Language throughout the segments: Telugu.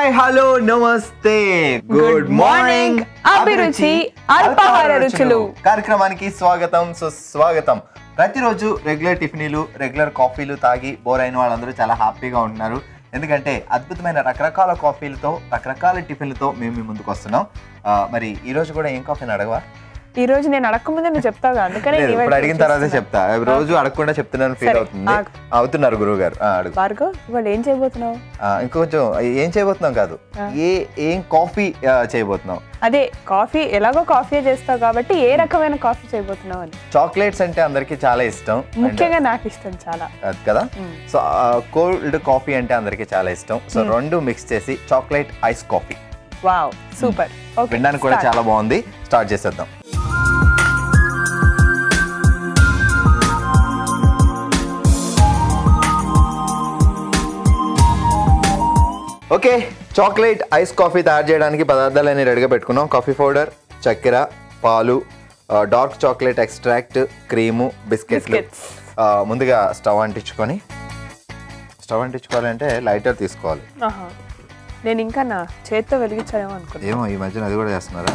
హాయ్ హలో నమస్తే గుడ్ మార్నింగ్ అభిరుచి, అల్పాహార రుచులు. కార్యక్రమానికి స్వాగతం సుస్వాగతం ప్రతిరోజు రెగ్యులర్ టిఫినీలు రెగ్యులర్ కాఫీలు తాగి బోర్ అయిన వాళ్ళందరూ చాలా హ్యాపీగా ఉంటున్నారు ఎందుకంటే అద్భుతమైన రకరకాల కాఫీలతో రకరకాల టిఫిన్లతో మేము మీ ముందుకు వస్తున్నాం ఆ, మరి ఈ రోజు కూడా ఏం కాఫీని అడగవా ఈ రోజు నేను అడగకముందే నువ్వు చెప్తావు అందుకనే లేదు, నీ ఇప్పుడు వైపు అడిగిన తర్వాత చూస్తున్నా. చెప్తా రోజు అడగకుండా చెప్తున్నాను ఫీల్ సరే, అవుతుంది ఆగు. అవుతున్నారు గురువు గారు అడుగు భార్గవ్ ఇవాళ ఏం చేయబోతున్నావు ఆ, ఇంకొంచెం ఏం చేయబోతున్నాం కాదు ఏ ఏం కాఫీ ఆ, చేయబోతున్నాం అదే కాఫీ ఎలాగో కాఫీ చేస్తావు కాబట్టి ఏ రకమైన కాఫీ చేయబోతున్నావు అని చాక్లెట్స్ అంటే అందరికి చాలా ఇష్టం And ముఖ్యంగా నాకు ఇష్టం చాలా అది కదా మ్మ్. సో కోల్డ్ కాఫీ అంటే అందరికి చాలా ఇష్టం సో రెండు మిక్స్ చేసి chocolate ice coffee wow super okay వినడానికి కూడా చాలా బాగుంది స్టార్ట్ చేసేద్దాం ఓకే చాక్లెట్ ఐస్ కాఫీ తయారు చేయడానికి పదార్థాలన్నీ రెడీగా పెట్టుకున్నాం కాఫీ పౌడర్ చక్కెర పాలు ఆ, డార్క్ చాక్లెట్ ఎక్స్ట్రాక్ట్ క్రీము బిస్కెట్లు Biscuits. ఆ, ముందుగా స్టవ్ అంటించుకొని స్టవ్ అంటించుకోవాలంటే లైటర్ తీసుకోవాలి ఆహా. నేను ఇంకా నా చేత్తో వెలిగించానేమో అనుకున్నా ఏమో ఈ మధ్యన అది కూడా చేస్తున్నారా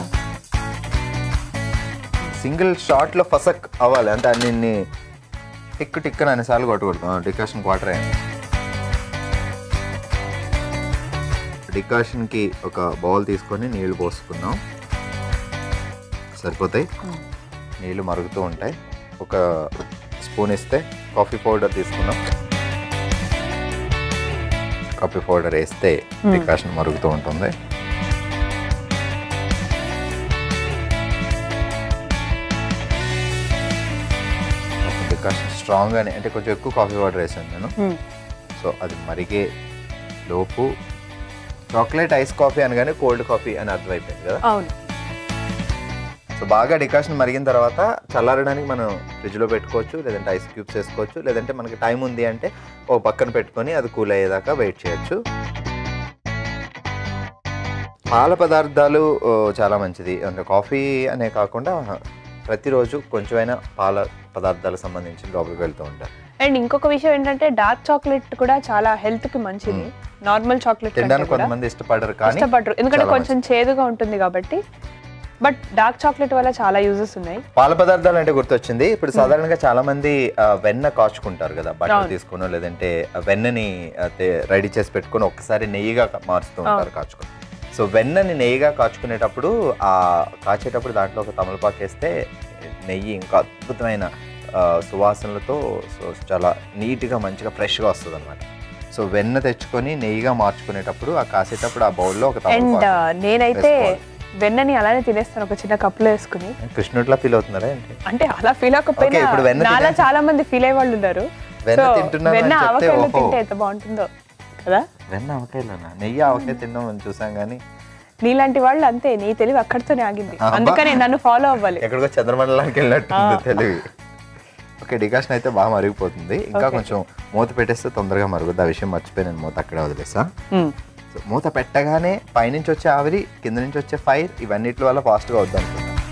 సింగిల్ షాట్లో ఫసక్ అవ్వాలి అంటే అన్ని టిక్ టిక్ అని అన్నిసార్లు కొట్టకూడదు డికాషన్ క్వార్టర్ డికాషన్కి ఒక బౌల్ తీసుకొని నీళ్లు పోసుకున్నాం సరిపోతాయి నీళ్లు మరుగుతూ ఉంటాయి ఒక స్పూన్ ఇస్తే కాఫీ పౌడర్ తీసుకున్నాం కాఫీ పౌడర్ వేస్తే డికాషన్ మరుగుతూ ఉంటుంది డికాషన్ స్ట్రాంగ్ అని అంటే కొంచెం ఎక్కువ కాఫీ పౌడర్ వేసాను నేను మ్మ్. సో అది మరిగే లోపు చాక్లెట్ ఐస్ కాఫీ అనగానే కోల్డ్ కాఫీ అని అర్థమైపోయింది కదా అవును సో బాగా డికాషన్ మరిగిన తర్వాత చల్లారడానికి మనం ఫ్రిడ్జ్లో పెట్టుకోవచ్చు లేదంటే ఐస్ క్యూబ్స్ వేసుకోవచ్చు లేదంటే మనకి టైం ఉంది అంటే ఓ పక్కన పెట్టుకొని అది కూల్ అయ్యేదాకా వెయిట్ చేయొచ్చు పాల పదార్థాలు ఓ, చాలా మంచిది అంటే కాఫీ అనే కాకుండా ప్రతిరోజు కొంచెమైనా పాల పదార్థాలకు సంబంధించి లోపలికి వెళ్తూ ఉంటారు అండ్ ఇంకొక విషయం ఏంటంటే డార్క్ చాక్లెట్ కూడా చాలా హెల్త్ కి మంచిది నార్మల్ చాక్లెట్ తినడానికి కొంతమంది ఇష్టపడరు కానీ ఇష్టపడరు ఎందుకంటే చాలా కొంచెం చేదుగా ఉంటుంది కాబట్టి బట్ డార్క్ చాక్లెట్ వల్ల చాలా యూజెస్ ఉన్నాయి పాల పదార్థాలు అంటే గుర్తొచ్చింది ఇప్పుడు సాధారణంగా చాలా మంది ఆ, వెన్న కాచుకుంటారు కదా బటర్ అవును. తీసుకునో లేదంటే ఆ వెన్నని రెడీ చేసి పెట్టుకొని ఒక్కసారి నెయ్యిగా కా- మారుస్తూ ఉంటారు కాచుకొని సో వెన్నని నెయ్యిగా కాచుకునేటప్పుడు ఆ కాచేటప్పుడు దాంట్లో ఒక తమలపాకు వేస్తే నెయ్యి ఇంకా అద్భుతమైన ఆ, సువాసనలతో సో చాలా నీట్గా మంచిగా ఫ్రెష్గా వస్తుంది అనమాట సో వెన్న తెచ్చుకొని నెయ్యిగా మార్చుకునేటప్పుడు ఆ కాసేటప్పుడు ఆ బౌల్లో ఒక అండ్ తమలపాకు నేనైతే వేసుకోవాలి. వెన్నని అలానే తినేస్తాను ఒక చిన్న కప్పులో వేసుకుని కృష్ణుట్లా ఫీల్ అవుతున్నారా ఏంటి అంటే అలా ఫీల్ Okay, అవ్వకపోయినా ఇప్పుడు వెన్న నాలా తినే- చాలా మంది ఫీల్ అయ్యే వాళ్ళు ఉన్నారు వెన్న So, తింటున్నాను వెన్న అని చెప్తే ఆవకాయలో ఓహో. తింటే ఎంత బాగుంటుందో కదా వెన్న ఆవకాయలోనా నెయ్యి ఆవకాయ తిన్నాం అని చూసాం కానీ నీలాంటి వాళ్ళు అంతే నీ తెలివి అక్కడితోనే ఆగింది అబ్బా. అందుకనే నన్ను ఫాలో అవ్వాలి ఎక్కడికో చంద్రమండలానికి వెళ్ళినట్టుంది తెలివి ఓకే డికాషన్ అయితే బాగా మరిగిపోతుంది ఇంకా Okay. కొంచెం మూత పెట్టేస్తే తొందరగా మరుగుద్ది ఆ విషయం మర్చిపోయి నేను మూత అక్కడే వదిలేసా మ్మ్. సో మూత పెట్టగానే పైనుంచి వచ్చే ఆవిరి కింద నుంచి వచ్చే ఫైర్ ఇవన్నిటి వల్ల ఫాస్ట్గా వద్దాం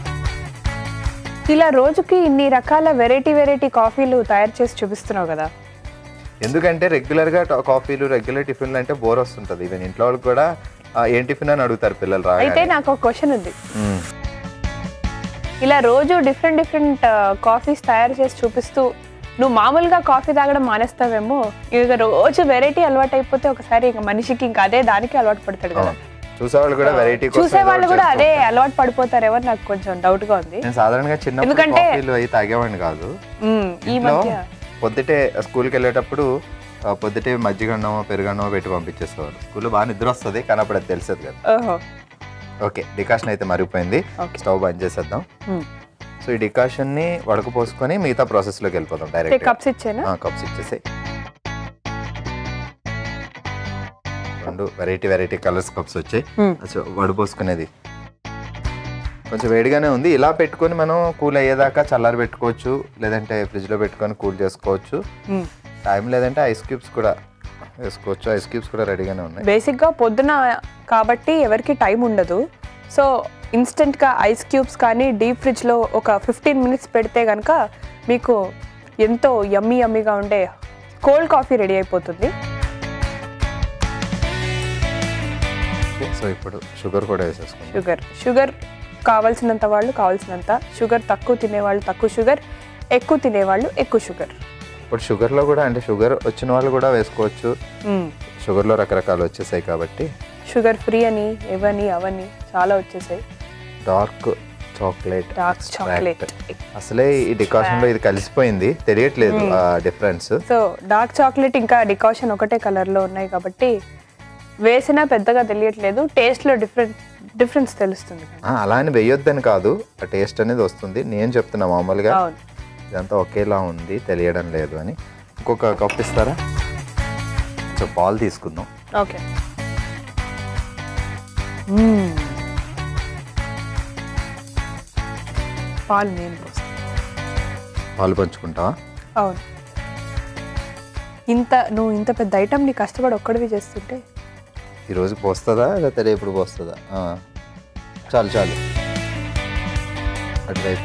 ఇలా రోజుకి ఇన్ని రకాల వెరైటీ వెరైటీ కాఫీలు తయారు చేసి చూపిస్తున్నావు కదా ఎందుకంటే రెగ్యులర్గా కాఫీలు రెగ్యులర్ టిఫిన్లు అంటే బోర్ వస్తుంటుంది ఈవెన్ ఇంట్లో వాళ్ళకి కూడా "ఆ, ఏం టిఫిన్ అని అడుగుతారు పిల్లలు అయితే రాగానే నాకు ఒక క్వశ్చన్ ఉంది మ్మ్. ఇలా రోజు డిఫరెంట్ డిఫరెంట్ కాఫీస్ తయారు చేసి చూపిస్తూ నువ్వు మామూలుగా కాఫీ తాగడం మానేస్తావేమో ఇక రోజు వెరైటీ అలవాటు అయిపోతే ఒకసారి ఇక మనిషికి ఇంకా అదే దానికి అలవాటు పడతాడు కదా అవును. చూసేవాళ్ళు కూడా వెరైటీ చూసే వాళ్ళు కూడా అదే అలవాటు పడిపోతారేమో అని నాకు కొంచెం డౌట్ గా ఉంది నేను సాధారణంగా చిన్నప్పుడు ఎందుకంటే- కాఫీలు అవి తాగేవాడిని కాదు మ్మ్, ఈ ఇంట్లో మధ్య పొద్దుటే స్కూల్కి వెళ్ళేటప్పుడు ఆ, పొద్దుటే మజ్జిగన్నమో పెరుగన్నమో పెట్టి పంపించేసేవారు స్కూల్లో బాగా నిద్ర వస్తుంది కానీ అప్పుడు అది తెలిసేది కదా ఓహో ఓకే డికాషన్ అయితే మరిగిపోయింది Okay. స్టవ్ బంద్ చేసేద్దాం మ్మ్. సో ఈ డికాషన్ని వడకపోసుకొని మిగతా ప్రాసెస్లోకి వెళ్ళిపోతాం డైరెక్ట్ కప్స్ ఇచ్చేనా కప్స్ ఇచ్చేసి రెండు వెరైటీ వెరైటీ కలర్స్ కప్స్ వచ్చాయి మ్మ్. సో వడపోసుకునేది కొంచెం వేడిగానే ఉంది ఇలా పెట్టుకొని మనం కూల్ అయ్యేదాకా చల్లారి పెట్టుకోవచ్చు లేదంటే ఫ్రిడ్జ్లో పెట్టుకొని కూల్ చేసుకోవచ్చు మ్మ్. టైం లేదంటే ఐస్ క్యూబ్స్ కూడా వేసుకోవచ్చు ఐస్ క్యూబ్స్ కూడా రెడీగానే ఉన్నాయి బేసిక్గా పొద్దున కాబట్టి ఎవరికి టైం ఉండదు సో ఇన్స్టెంట్గా ఐస్ క్యూబ్స్ కానీ డీప్ ఫ్రిడ్జ్లో ఒక ఫిఫ్టీన్ మినిట్స్ పెడితే కనుక మీకు ఎంతో యమ్మీ యమ్మీగా ఉండే కోల్డ్ కాఫీ రెడీ అయిపోతుంది ఓకే సో ఇప్పుడు షుగర్ కూడా వేసేసుకుందాం షుగర్ షుగర్ కావాల్సినంత వాళ్ళు కావాల్సినంత షుగర్ తక్కువ తినేవాళ్ళు తక్కువ షుగర్ ఎక్కువ తినేవాళ్ళు ఎక్కువ షుగర్ ఇప్పుడు షుగర్లో కూడా అంటే షుగర్ వచ్చిన వాళ్ళు కూడా వేసుకోవచ్చు షుగర్లో రకరకాలు వచ్చేసాయి కాబట్టి షుగర్ ఫ్రీ అని ఇవని అవని చాలా వచ్చేసాయి డార్క్ చాక్లెట్ డార్క్ చాక్లెట్ అసలే ఈ డికాషన్ లో ఇది కలిసిపోయింది తెలియట్లేదు ఆ డిఫరెన్స్ సో డార్క్ చాక్లెట్ ఇంకా డికాషన్ ఒకటే కలర్లో ఉన్నాయి కాబట్టి వేసినా పెద్దగా తెలియట్లేదు టేస్ట్లో డిఫరెంట్ డిఫరెన్స్ తెలుస్తుంది అలా అని వేయొద్దని కాదు ఆ టేస్ట్ అనేది వస్తుంది నేను చెప్తున్నా మామూలుగా అవును ఇదంతా ఒకేలా ఉంది తెలియడం లేదు అని ఇంకొక కప్ ఇస్తారా సో పాలు తీసుకుందాం ఓకే పాలు నేను పోస్తాను పాలు పంచుకుంటావా అవును ఇంత నువ్వు ఇంత పెద్ద ఐటమ్ నీ కష్టపడి ఒక్కడివి చేస్తుంటే ఈరోజు పోస్తుందా లేకపోతే రేపు పోస్తుందా ఆ. చాలు చాలు అటువైపు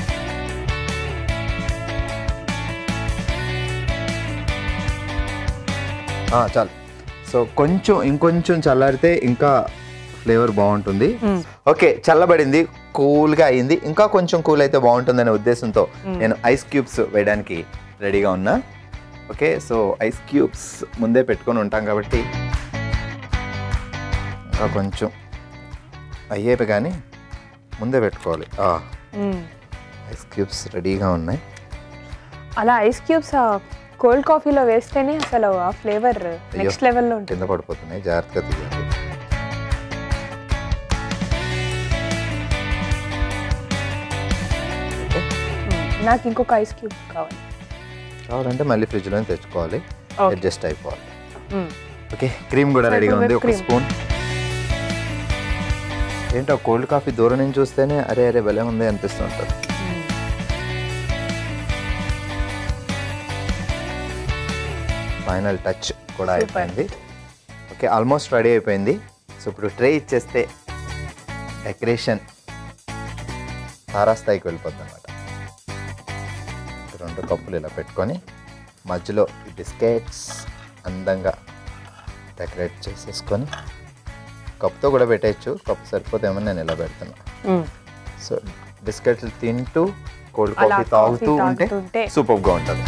ఆ, చాలు సో కొంచెం ఇంకొంచెం చల్లారితే ఇంకా ఫ్లేవర్ బాగుంటుంది ఓకే చల్లబడింది కూల్గా అయింది ఇంకా కొంచెం కూల్ అయితే బాగుంటుందనే ఉద్దేశంతో నేను ఐస్ క్యూబ్స్ వేయడానికి రెడీగా ఉన్నా ఓకే సో ఐస్ క్యూబ్స్ ముందే పెట్టుకొని ఉంటాం కాబట్టి ఇంకా కొంచెం అయ్యేవి కానీ ముందే పెట్టుకోవాలి ఐస్ క్యూబ్స్ రెడీగా ఉన్నాయి అలా ఐస్ క్యూబ్స్ కోల్డ్ కాఫీలో వేస్తేనే అసలు ఆ ఫ్లేవర్ నెక్స్ట్ లెవెల్లో ఉంటుంది కింద పడిపోతున్నాయి జాగ్రత్తగా తీయాలి ఓకే మ్మ్. నాకు ఇంకొక ఐస్ క్యూబ్ కావాలి కావాలంటే మళ్ళీ ఫ్రిడ్జ్లో తెచ్చుకోవాలి Okay. అడ్జస్ట్ అయిపోవాలి మ్మ్. ఓకే క్రీమ్ కూడా So, రెడీగా ఇప్పుడు ఉంది whipped ఒక cream. స్పూన్ ఏంటో కోల్డ్ కాఫీ దూరం నుంచి చూస్తేనే అరే అరే భలే ఉంది అనిపిస్తుంటుంది ఫైనల్ టచ్ కూడా Super. అయిపోయింది ఓకే ఆల్మోస్ట్ రెడీ అయిపోయింది సో ఇప్పుడు ట్రే ఇచ్చేస్తే డెకరేషన్ తారాస్థాయికి వెళ్ళిపోద్ది అనమాట రెండు కప్పులు ఇలా పెట్టుకొని మధ్యలో ఈ బిస్కెట్స్ అందంగా డెకరేట్ చేసేసుకొని కప్తో కూడా పెట్టేయచ్చు కప్పు సరిపోతేమో నేను ఇలా పెడుతున్నా మ్మ్. సో బిస్కెట్లు తింటూ కోల్డ్ అలా కాఫీ తాగుతూ coffee ఉంటే తాగుతుంటే సూపర్గా ఉంటుంది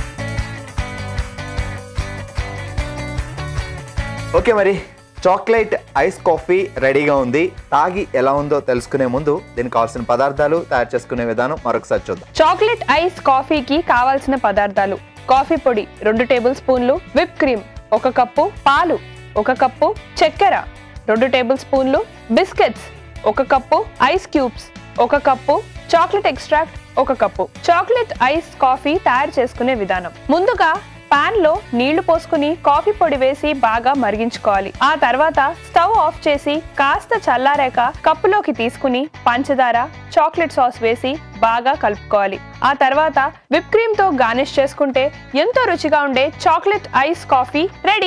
ఓకే మరి చాక్లెట్ ఐస్ కాఫీ రెడీగా ఉంది తాగి ఎలా ఉందో తెలుసుకునే ముందు దీనికి కావాల్సిన పదార్థాలు తయారు చేసుకునే విధానం మరొకసారి చూద్దాం చాక్లెట్ ఐస్ కాఫీకి కావాల్సిన పదార్థాలు కాఫీ పొడి రెండు టేబుల్ స్పూన్లు విప్ క్రీమ్ ఒక కప్పు పాలు ఒక కప్పు చక్కెర రెండు టేబుల్ స్పూన్లు బిస్కెట్స్ ఒక కప్పు ఐస్ క్యూబ్స్ ఒక కప్పు చాక్లెట్ ఎక్స్ట్రాక్ట్ ఒక కప్పు చాక్లెట్ ఐస్ కాఫీ తయారు చేసుకునే విధానం ముందుగా పాన్ లో నీళ్లు పోసుకుని కాఫీ పొడి వేసి బాగా మరిగించుకోవాలి ఆ తర్వాత స్టవ్ ఆఫ్ చేసి కాస్త చల్లారాక కప్పులోకి తీసుకుని పంచదార చాక్లెట్ సాస్ వేసి బాగా కలుపుకోవాలి ఆ తర్వాత విప్ క్రీమ్ తో గార్నిష్ చేసుకుంటే ఎంతో రుచిగా ఉండే chocolate ice coffee ready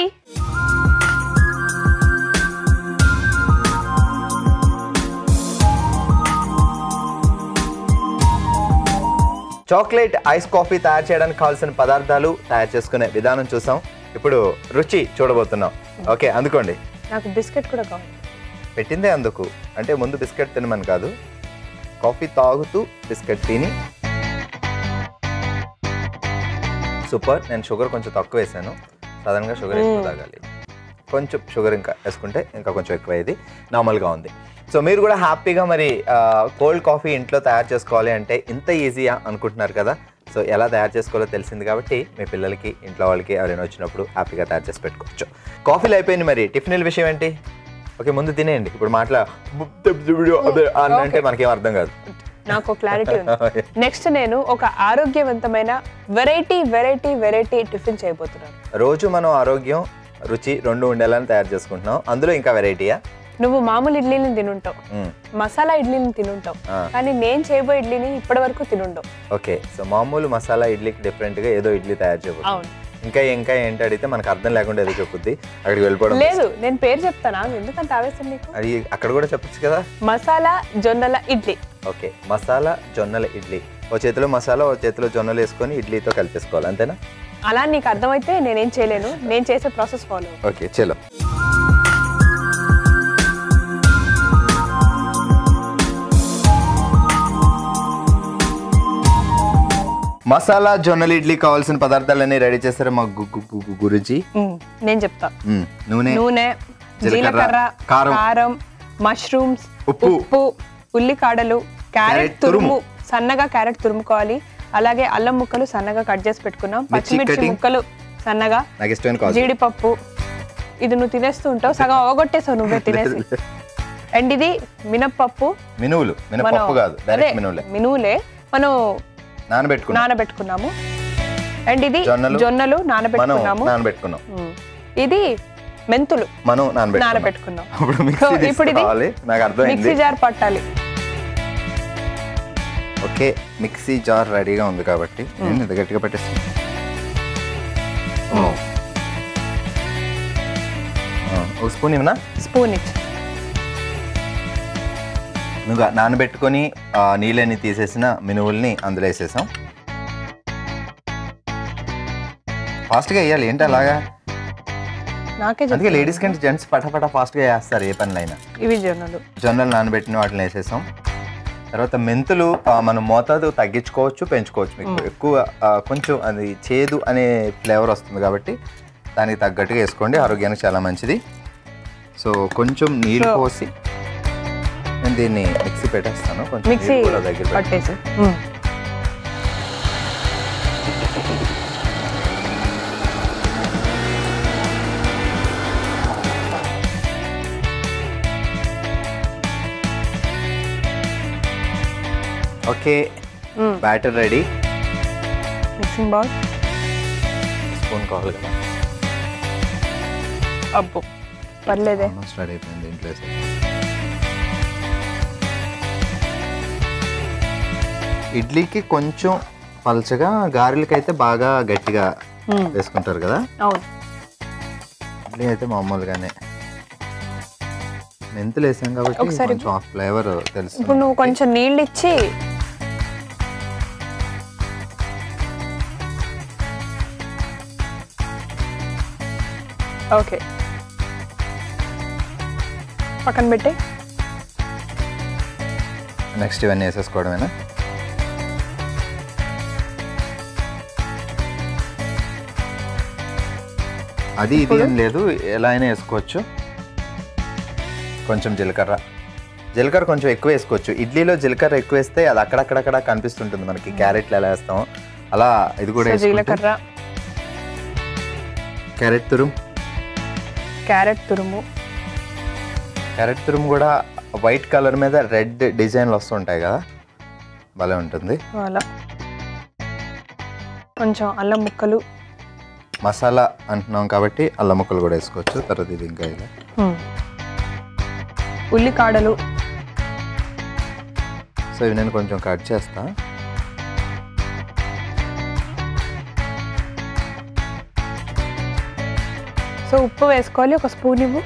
chocolate ice coffee తయారు చేయడానికి కావాల్సిన పదార్థాలు తయారు చేసుకునే విధానం చూసాం ఇప్పుడు రుచి చూడబోతున్నాం ఓకే అందుకోండి నాకు బిస్కెట్ కూడా కావాలి పెట్టిందే అందుకు అంటే ముందు బిస్కెట్ తినమని కాదు కాఫీ తాగుతూ బిస్కెట్ తిని సూపర్ నేను షుగర్ కొంచెం తక్కువ వేసాను సాధారణంగా షుగర్ ఎక్కువ తాగాలి కొంచెం షుగర్ ఇంకా వేసుకుంటే ఇంకా కొంచెం ఎక్కువ అయ్యేది నార్మల్గా ఉంది సో మీరు కూడా హ్యాపీగా మరి కోల్డ్ కాఫీ ఇంట్లో తయారు చేసుకోవాలి అంటే ఇంత ఈజీయా అనుకుంటున్నారు కదా సో ఎలా తయారు చేసుకోవాలో తెలిసింది కాబట్టి మీ పిల్లలకి ఇంట్లో వాళ్ళకి ఎవరైనా వచ్చినప్పుడు హ్యాపీగా తయారు చేసి పెట్టుకోవచ్చు కాఫీలు అయిపోయింది మరి టిఫిన్ల విషయం ఏంటి ఓకే ముందు తినేయండి ఇప్పుడు మాట్లా అని అంటే మనకేం అర్థం కాదు నాకు క్లారిటీ ఉంది నెక్స్ట్ నేను ఒక ఆరోగ్యవంతమైన వెరైటీ వెరైటీ వెరైటీ టిఫిన్ చేయబోతున్నాను రోజు మనం ఆరోగ్యం రుచి రెండు ఉండేలాని తయారు చేసుకుంటున్నాం అందులో ఇంకా వెరైటీయా నువ్వు మామూలు ఇడ్లీని తినుంటావు మసాలా ఇడ్లీని తినుంటావు ఆ. కానీ నేను చేయబోయే ఇడ్లీని ఇప్పటి వరకు తినుండవు ఓకే సో మామూలు మసాలా ఇడ్లీకి డిఫరెంట్గా ఏదో ఇడ్లీ తయారు చేయబోతుంది అవును ఇంకా ఇంకా ఏంటి అడిగితే మనకు అర్థం లేకుండా ఏదో చెప్పుద్ది అక్కడికి వెళ్ళిపోవడం లేదు నేను పేరు చెప్తానా ఎందుకంత ఆవేశం నీకు అది అక్కడ కూడా చెప్పొచ్చు కదా మసాలా జొన్నల ఇడ్లీ ఓకే మసాలా జొన్నల ఇడ్లీ ఓ చేతిలో మసాలా ఓ చేతిలో జొన్నలు వేసుకొని ఇడ్లీతో కలిపేసుకోవాలి అంతేనా అలా నీకు అర్థమైతే నేనేం చేయలేను నేను చేసే ప్రాసెస్ ఫాలో ఓకే చలో మసాలా జొన్నలు ఇడ్లీ కావాల్సిన పదార్థాలన్నీ రెడీ చేస్తారు మా గు- గు- గు- గు- గురుజీ మ్మ్. నేను చెప్తా మ్మ్. నూనె నూనె జీలకర్ర, జీలకర్ర కారం, కారం మష్రూమ్స్ ఉప్పు, ఉప్పు ఉల్లికాడలు క్యారెట్ క్యారెట్ తురుము. తురుము సన్నగా క్యారెట్ తురుముకోవాలి అలాగే అల్లం ముక్కలు సన్నగా కట్ చేసి పెట్టుకున్నాం మిర్చి పచ్చిమిర్చి cutting. ముక్కలు సన్నగా నాకు ఇష్టమైన కాదు జీడిపప్పు ఇది నువ్వు తినేస్తూ ఉంటావు సగం అవగొట్టేసావు నువ్వే తినేసి అండ్ ఇది మినప్పప్పు మినువులు మినపప్పు కాదు అదే డైరెక్ట్ మినువులే మినువులే మనం నానబెట్టుకున్నాం నానబెట్టుకున్నాము అండ్ ఇది జొన్నలు. జొన్నలు మనం నానబెట్టుకున్నాము నానబెట్టుకున్నాం మ్మ్. ఇది మెంతులు మనం నానబెట్టుకున్నాం నానబెట్టుకున్నాం అప్పుడు సో మిక్సీ ఇప్పుడు ఇది తీసుకోవాలి నాకు అర్థమైంది మిక్సీ జార్ పట్టాలి ఓకే మిక్సీ జార్ రెడీగా ఉంది కాబట్టి నేను ఇది గట్టిగా పెట్టేస్తాను ఒక స్పూన్ ఇవ్వనా స్పూన్ ఇచ్చి నువ్వు నానబెట్టుకొని ఆ, నీళ్ళని తీసేసిన మినువుల్ని అందులో వేసేసాం ఫాస్ట్గా వేయాలి ఏంటి అలాగా నాకే అందుకే చెప్పు లేడీస్ కంటే జెంట్స్ పటపట ఫాస్ట్గా వేస్తారు ఏ పనులైనా ఇవి జొన్నలు జొన్నలు నానబెట్టిన వాటిని వేసేసాం తర్వాత మెంతులు ఆ, మనం మోతాదు తగ్గించుకోవచ్చు పెంచుకోవచ్చు మీకు ఎక్కువ ఆ, కొంచెం అది చేదు అనే ఫ్లేవర్ వస్తుంది కాబట్టి దానికి తగ్గట్టుగా వేసుకోండి ఆరోగ్యానికి చాలా మంచిది సో కొంచెం నీళ్ళు So- పోసి నేను దీన్ని మిక్సీ పెట్టేస్తాను కొంచెం మిక్సీ నీళ్ళు కూడా దగ్గర పెట్టు. పట్టేసి okay batter ready mixing bowl spoon కావాలి కదా అబ్బో పర్లేదే ఆల్మోస్ట్ రెడీ అయిపోయింది ఇంట్లో వేసేసి. ఇడ్లీకి కొంచెం పలచగా గారెలకి అయితే బాగా గట్టిగా మ్మ్. వేసుకుంటారు కదా అవును ఇడ్లీ అయితే మామూలుగానే మెంతులు వేసాం కాబట్టి ఒకసారి కొంచెం ఆ ఫ్లేవర్ తెలుసు ఇప్పుడు నువ్వు కొంచెం నీళ్ళు ఇచ్చి ఓకే పక్కన పెట్టి నెక్స్ట్ ఇవన్నీ వేసేసుకోవడమేనా అది ఇది ఏం లేదు ఎలా అయినా వేసుకోవచ్చు కొంచెం జీలకర్ర జీలకర్ర కొంచెం ఎక్కువ వేసుకోవచ్చు ఇడ్లీలో జీలకర్ర ఎక్కువ వేస్తే అది అక్కడక్కడక్కడ కనిపిస్తుంటుంది మనకి క్యారెట్లు ఎలా వేస్తామో అలా ఇది కూడా సో వేసుకుంటూ జీలకర్ర క్యారెట్ తురుము క్యారెట్ తురుము క్యారెట్ తురుము కూడా వైట్ కలర్ మీద రెడ్ డిజైన్లు వస్తుంటాయి కదా భలే ఉంటుంది అలా కొంచెం అల్లం ముక్కలు మసాలా అంటున్నాం కాబట్టి అల్లం ముక్కలు కూడా వేసుకోవచ్చు తర్వాత ఇది ఇంకా ఇలా మ్మ్. ఉల్లికాడలు సో ఇవి నేను కొంచెం కట్ చేస్తా సో ఉప్పు వేసుకోవాలి ఒక స్పూన్ ఇవ్వు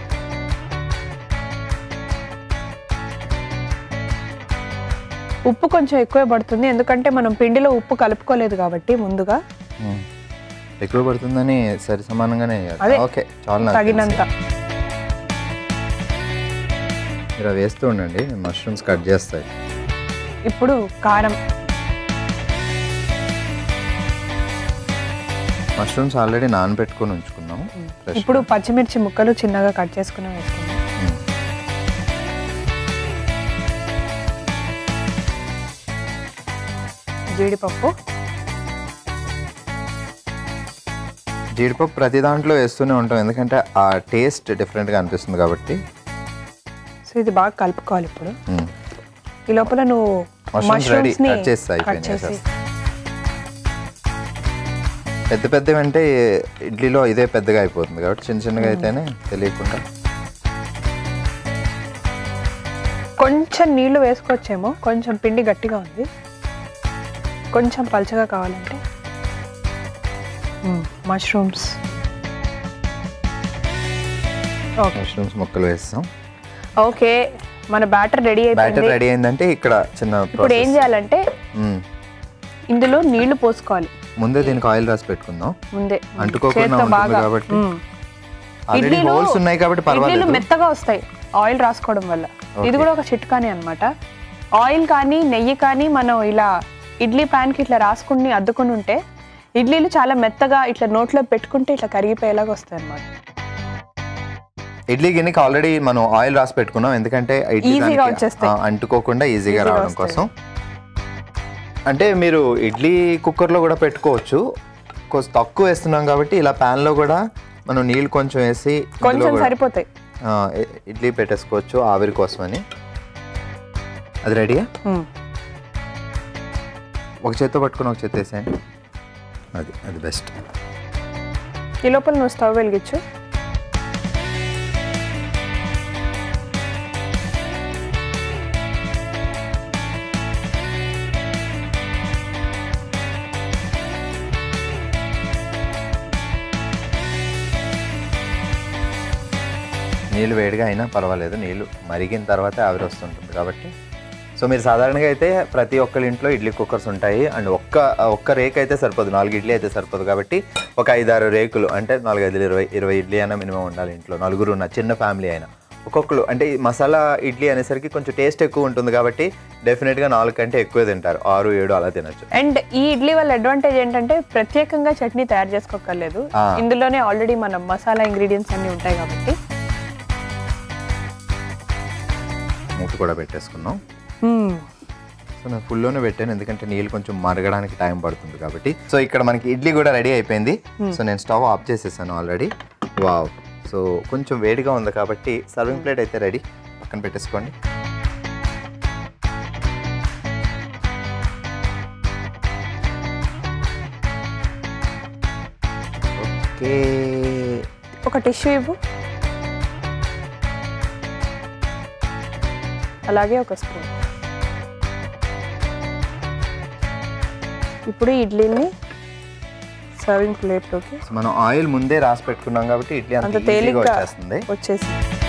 ఉప్పు కొంచెం ఎక్కువే పడుతుంది ఎందుకంటే మనం పిండిలో ఉప్పు కలుపుకోలేదు కాబట్టి ముందుగా మ్మ్. ఎక్కువ పడుతుందని సరి సమానంగానే అదే. వేయాలి ఓకే చాలా నాకు తగినంత తెలుసు. మీరు అవి వేస్తూ ఉండండి మష్రూమ్స్ కట్ చేస్తాయి ఇప్పుడు కారం మష్రూమ్స్ ఆల్రెడీ నానబెట్టుకొని ఉంచుకున్నాము ఫ్రెష్ ఇప్పుడు పచ్చిమిర్చి ముక్కలు చిన్నగా కట్ చేసుకుని వేసుకుందాం జీడిపప్పు జీడిపప్పు ప్రతి దాంట్లో వేస్తూనే ఉంటాం ఎందుకంటే ఆ టేస్ట్ డిఫరెంట్గా అనిపిస్తుంది కాబట్టి సో ఇది బాగా కలుపుకోవాలి ఇప్పుడు మ్మ్. ఈ లోపల నువ్వు Mushrooms ready. మష్రూమ్స్ ని Cut చేసి కట్ అయిపోయినాయి చేసి వేసేస్తా. పెద్ద పెద్దవి అంటే ఇడ్లీలో ఇదే పెద్దగా అయిపోతుంది కాబట్టి చిన్న చిన్నగా అయితేనే తెలియకుండా కొంచెం నీళ్లు వేసుకోవచ్చేమో కొంచెం పిండి గట్టిగా ఉంది కొంచెం పలచగా కావాలంటే మష్రూమ్స్ ఓకే మష్రూమ్స్ ముక్కలు వేస్తాం ఓకే మన బ్యాటర్ రెడీ బ్యాటర్ అయిపోయింది రెడీ అయిందంటే ఇక్కడ చిన్న ఇప్పుడు ఏం ప్రాసెస్ చేయాలంటే ఇందులో నీళ్లు పోసుకోవాలి ముందే దీనికి ఆయిల్ రాసి పెట్టుకుందాం ముందే అంటుకోకుండా చేత్తో ఉంటుంది బాగా కాబట్టి మ్మ్. ఆల్రెడీ ఇడ్లీలు- హోల్స్ ఉన్నాయి కాబట్టి ఇడ్లీలు పర్వాలేదు మెత్తగా వస్తాయి ఆయిల్ రాసుకోవడం వల్ల ఇది కూడా ఒక చిట్కానే అన్నమాట ఆయిల్ కానీ నెయ్యి కానీ మనం ఇలా ఇడ్లీ ప్యాన్కి ఇట్లా రాసుకుని అద్దుకుని ఉంటే ఇడ్లీలు చాలా మెత్తగా ఇట్లా నోట్లో పెట్టుకుంటే ఇట్లా కరిగిపోయేలాగా వస్తాయి అన్నమాట ఇడ్లీ గిన్నెకి ఆల్రెడీ మనం ఆయిల్ రాసి పెట్టుకున్నాం ఎందుకంటే ఇడ్లీ Easy గా దానికి, వచ్చేస్తాయి. ఆ, అంటుకోకుండా ఈజీగా Easy గా రావడం వస్తాయి. కోసం అంటే మీరు ఇడ్లీ కుక్కర్లో కూడా పెట్టుకోవచ్చు కొంచెం తక్కువ వేస్తున్నాం కాబట్టి ఇలా pan లో కూడా మనం నీళ్ళు కొంచెం వేసి ఇందులో కొంచెం కూడా, సరిపోతాయి ఆ, ఇ- ఇడ్లీ పెట్టేసుకోవచ్చు ఆవిరి కోసమని అది రెడీయా మ్మ్. ఒక చేత్తో పట్టుకుని ఒక చేత్తో వేసేయండి అది అది బెస్ట్ ఈ లోపల నువ్వు స్టవ్ వెలిగించు నీళ్ళు వేడిగా అయినా పర్వాలేదు నీళ్ళు మరిగిన తర్వాత ఆవిరి వస్తుంటుంది కాబట్టి సో మీరు సాధారణంగా అయితే ప్రతి ఒక్కరి ఇంట్లో ఇడ్లీ కుక్కర్స్ ఉంటాయి అండ్ ఒక్క ఒక్క రేక్ అయితే సరిపోదు నాలుగు ఇడ్లీ అయితే సరిపోదు కాబట్టి ఒక ఐదారు రేకులు అంటే నాలుగు ఐదు ఇరవై ఇరవై ఇడ్లీ అయినా మినిమం ఉండాలి ఇంట్లో నలుగురు ఉన్న చిన్న ఫ్యామిలీ అయినా ఒక్కొక్కరు అంటే ఈ మసాలా ఇడ్లీ అనేసరికి కొంచెం టేస్ట్ ఎక్కువ ఉంటుంది కాబట్టి డెఫినెట్గా నాలుగు కంటే ఎక్కువ తింటారు ఆరు ఏడు అలా తినొచ్చు అండ్ ఈ ఇడ్లీ వల్ల అడ్వాంటేజ్ ఏంటంటే ప్రత్యేకంగా చట్నీ తయారు చేసుకోకర్లేదు ఆ. ఇందులోనే ఆల్రెడీ మన మసాలా ఇంగ్రీడియంట్స్ అన్ని ఉంటాయి కాబట్టి మూత కూడా పెట్టేసుకున్నాం సో నేను ఫుల్లోనే పెట్టాను ఎందుకంటే నీళ్ళు కొంచెం మరగడానికి టైం పడుతుంది కాబట్టి సో ఇక్కడ మనకి ఇడ్లీ కూడా రెడీ అయిపోయింది సో నేను స్టవ్ ఆఫ్ చేసేసాను ఆల్రెడీ వావ్ సో కొంచెం వేడిగా ఉంది కాబట్టి సర్వింగ్ ప్లేట్ అయితే రెడీ పక్కన పెట్టేసుకోండి ఓకే ఒక టిష్యూ ఇవ్వు అలాగే ఒక స్పూన్ ఇప్పుడు ఈ ఇడ్లీని సర్వింగ్ ప్లేట్లోకి సో మనం ఆయిల్ ముందే రాసి పెట్టుకున్నాం కాబట్టి ఇడ్లీ అంత అంత ఈజీగా తేలిగ్గా వచ్చేస్తుంది వచ్చేసి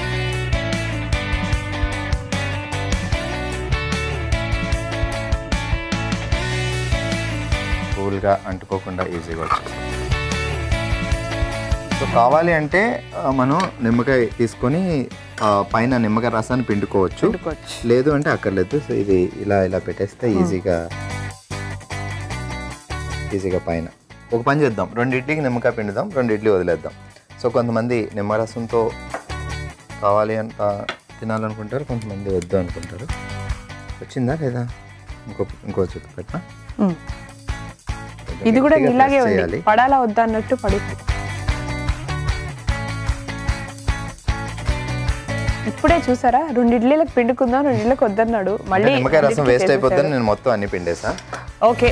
కూల్గా అంటుకోకుండా ఈజీగా వచ్చేస్తుంది సో కావాలి అంటే ఆ, మనం నిమ్మకాయ తీసుకొని ఆ, పైన నిమ్మకాయ రసాన్ని పిండుకోవచ్చు పిండుకోవచ్చు లేదు అంటే అక్కర్లేదు సో ఇది ఇలా ఇలా పెట్టేస్తే ఈజీగా ఈజీగా పైన ఒక పని చేద్దాం రెండు ఇడ్లీకి నిమ్మకాయ పిండుదాం రెండు ఇడ్లీ వదిలేద్దాం సో కొంతమంది నిమ్మరసంతో కావాలి అంత తినాలనుకుంటారు కొంతమంది వద్దు అనుకుంటారు వచ్చిందా లేదా ఇంకో ఇంకో చెప్పు పెట్టినా మ్మ్. ఇది కూడా గట్టిగా ఇలాగే press ఉంది చేయాలి. పడాలా వద్దా అన్నట్టు పడి ఇప్పుడే చూసారా రెండు ఇడ్లీలకు పిండుకుందాం రెండు ఇడ్లీలకు వద్దన్నాడు అంటే మళ్ళీ నిమ్మకాయ రసం అన్నిటికీ వేస్ట్ అయిపోతుంది చేసేసాడు. నేను మొత్తం అన్ని పిండేసా ఓకే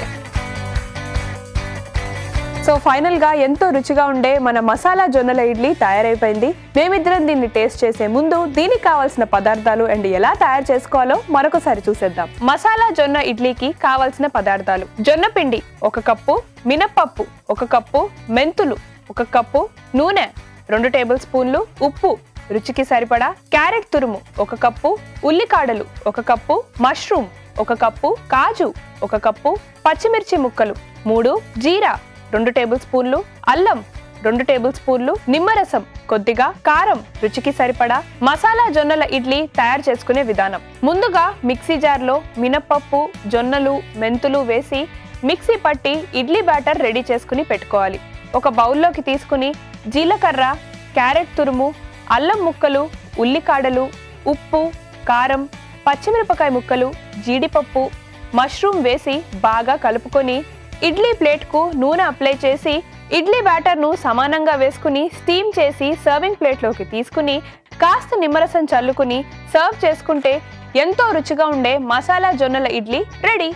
సో ఫైనల్ గా ఎంతో రుచిగా ఉండే మన మసాలా జొన్నల ఇడ్లీ తయారైపోయింది మేమిద్దరం దీన్ని టేస్ట్ చేసే ముందు దీనికి కావాల్సిన పదార్థాలు అండ్ ఎలా తయారు చేసుకోవాలో మరొకసారి చూసేద్దాం మసాలా జొన్న ఇడ్లీకి కావాల్సిన పదార్థాలు జొన్న పిండి ఒక కప్పు మినప్పప్పు ఒక కప్పు మెంతులు ఒక కప్పు నూనె రెండు టేబుల్ స్పూన్లు ఉప్పు రుచికి సరిపడా క్యారెట్ తురుము ఒక కప్పు ఉల్లికాడలు ఒక కప్పు మష్రూమ్ ఒక కప్పు కాజు ఒక కప్పు పచ్చిమిర్చి ముక్కలు మూడు జీరా రెండు టేబుల్ స్పూన్లు అల్లం రెండు టేబుల్ స్పూన్లు నిమ్మరసం కొద్దిగా కారం రుచికి సరిపడా మసాలా జొన్నల ఇడ్లీ తయారు చేసుకునే విధానం ముందుగా మిక్సీ జార్లో మినపప్పు జొన్నలు మెంతులు వేసి మిక్సీ పట్టి ఇడ్లీ బ్యాటర్ రెడీ చేసుకుని పెట్టుకోవాలి ఒక బౌల్లోకి తీసుకుని జీలకర్ర క్యారెట్ తురుము అల్లం ముక్కలు ఉల్లికాడలు ఉప్పు కారం పచ్చిమిరపకాయ ముక్కలు జీడిపప్పు మష్రూమ్ వేసి బాగా కలుపుకొని ఇడ్లీ ప్లేట్కు నూనె అప్లై చేసి ఇడ్లీ బ్యాటర్ను సమానంగా వేసుకుని స్టీమ్ చేసి సర్వింగ్ ప్లేట్లోకి తీసుకుని కాస్త నిమ్మరసం చల్లుకుని సర్వ్ చేసుకుంటే ఎంతో రుచిగా ఉండే మసాలా జొన్నల ఇడ్లీ రెడీ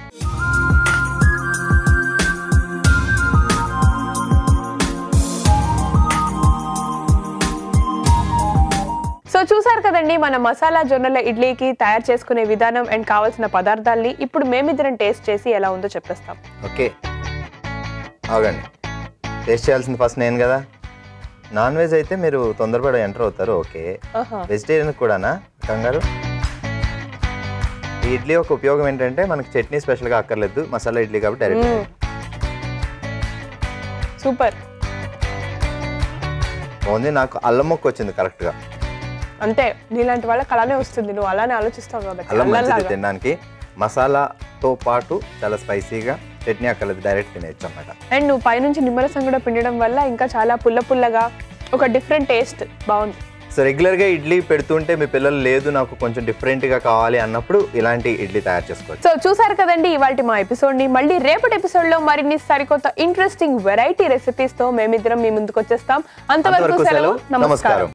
సో చూసారు కదండి మన మసాలా జొన్నల ఇడ్లీకి తయారు చేసుకునే విధానం అండ్ కావాల్సిన పదార్థాల్ని ఇప్పుడు మేమిద్దరం టేస్ట్ చేసి ఎలా ఉందో చెప్పేస్తాం ఓకే ఆగండి టేస్ట్ చేయాల్సింది ఫస్ట్ నేను కదా నాన్ వెజ్ అయితే మీరు తొందరపడి ఎంటర్ అవుతారు ఓకే వెజిటేరియన్ కూడానా కంగారు ఈ ఇడ్లీ ఒక ఉపయోగం ఏంటంటే మనకి చట్నీ స్పెషల్గా అక్కర్లేదు మసాలా ఇడ్లీ కాబట్టి డైరెక్ట్ సూపర్ బాగుంది నాకు అల్లం మొక్క వచ్చింది కరెక్ట్గా అంతే నీలాంటి వాళ్ళకి అలానే వస్తుంది నువ్వు అలానే ఆలోచిస్తావు కాబట్టి అల్లం మంచిది అల్లంలాగా. తినడానికి మసాలా తో పాటు చాలా స్పైసీగా చట్నీ అక్కర్లేదు డైరెక్ట్ తినేయచ్చు అనమాట అండ్ నువ్వు పైనుంచి నిమ్మరసం కూడా పిండడం వల్ల ఇంకా చాలా పుల్ల పుల్లగా ఒక డిఫరెంట్ టేస్ట్ బాగుంది సో రెగ్యులర్గా ఇడ్లీ పెడుతుంటే మీ పిల్లలు లేదు నాకు కొంచెం డిఫరెంట్గా కావాలి అన్నప్పుడు ఇలాంటి ఇడ్లీ తయారు చేసుకోవచ్చు సో చూసారు కదండి ఇవాళ మా ఎపిసోడ్ ని మళ్ళీ రేపటి ఎపిసోడ్ లో మరిన్ని సరికొత్త ఇంట్రెస్టింగ్ వెరైటీ రెసిపీస్ తో మేమిద్దరం మీ ముందుకు వచ్చేస్తాం అంతవరకు అంతవరకు సెలవు సెలవు నమస్కారం నమస్కారం